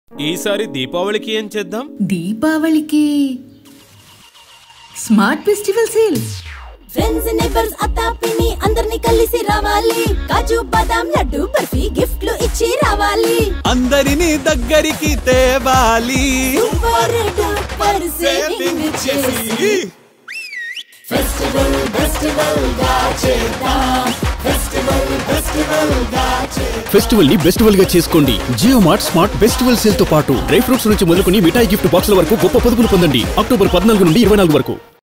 ఈసారి దీపావళికి ఏం చేద్దాం దీపావళికి smart festival sales friends neighbours అత్త పిన్ని అందరినీ కలిసి రావాలి కాజు బాదాం లడ్డు బర్ఫీ గిఫ్ట్లు ఇచ్చి రావాలి అందరినీ దగ్గరికి తేవాలి సూపర్ డూపర్ సేవింగ్ చేసి ఫెస్టివల్ ఫెస్టివల్ గా చేద్దాం ఫెస్టివల్ ఫెస్టివల్ గా చేద్దాం ఫెస్టివల్ ని బెస్టివల్ గా చేసుకోండి Jio mart smart festival sale తో పాటు డ్రై ఫ్రూట్స్ నుంచి మొదలుకొని మిఠాయి గిఫ్ట్ బాక్సుల వరకు గొప్ప పొదుపులు పొందండి అక్టోబర్ పద్నాలుగు నుండి ఇరవై నాలుగు వరకు